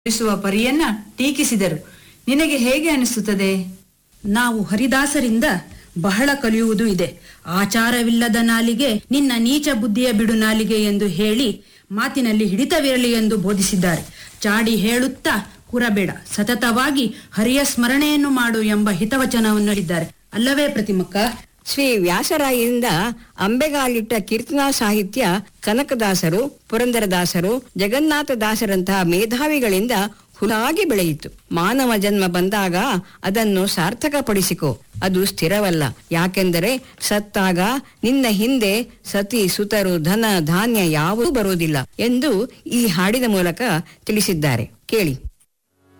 ತಿಳಿಸುವ ಪರಿಯನ್ನ ಟೀಕಿಸಿದರು ನಿನಗೆ ಹೇಗೆ ಅನಿಸುತ್ತದೆ ನಾವು ಹರಿದಾಸರಿಂದ ಬಹಳ ಕಲಿಯುವುದು ಇದೆ ಆಚಾರವಿಲ್ಲದ ನಾಲಿಗೆ ನಿನ್ನ ನೀಚ ಬುದ್ಧಿಯ ಬಿಡು ನಾಲಿಗೆ ಎಂದು ಹೇಳಿ ಮಾತಿನಲ್ಲಿ ಹಿಡಿತವಿರಲಿ ಎಂದು ಬೋಧಿಸಿದ್ದಾರೆ ಚಾಡಿ ಹೇಳುತ್ತಾ ಕುರಬೇಡ ಸತತವಾಗಿ ಹರಿಯ ಸ್ಮರಣೆಯನ್ನು ಮಾಡು ಎಂಬ ಹಿತವಚನವನ್ನು ಹೇಳಿದ್ದಾರೆ ಅಲ್ಲವೇ ಪ್ರತಿಮಕ್ಕ ಶ್ರೀ ವ್ಯಾಸರಾಯರಿಂದ ಅಂಬೆಗಾಲಿಟ್ಟ ಕೀರ್ತನಾ ಸಾಹಿತ್ಯ ಕನಕದಾಸರು ಪುರಂದರದಾಸರು ಜಗನ್ನಾಥದಾಸರಂತಹ ಮೇಧಾವಿಗಳಿಂದ ಹುಲಾಗಿ ಬೆಳೆಯಿತು ಮಾನವ ಜನ್ಮ ಬಂದಾಗ ಅದನ್ನು ಸಾರ್ಥಕಪಡಿಸಿಕೊ ಅದು ಸ್ಥಿರವಲ್ಲ ಯಾಕೆಂದರೆ ಸತ್ತಾಗ ನಿನ್ನ ಹಿಂದೆ ಸತಿ ಸುತರು ಧನ ಧಾನ್ಯ ಯಾವುದೂ ಬರುವುದಿಲ್ಲ ಎಂದು ಈ ಹಾಡಿನ ಮೂಲಕ ತಿಳಿಸಿದ್ದಾರೆ ಕೇಳಿ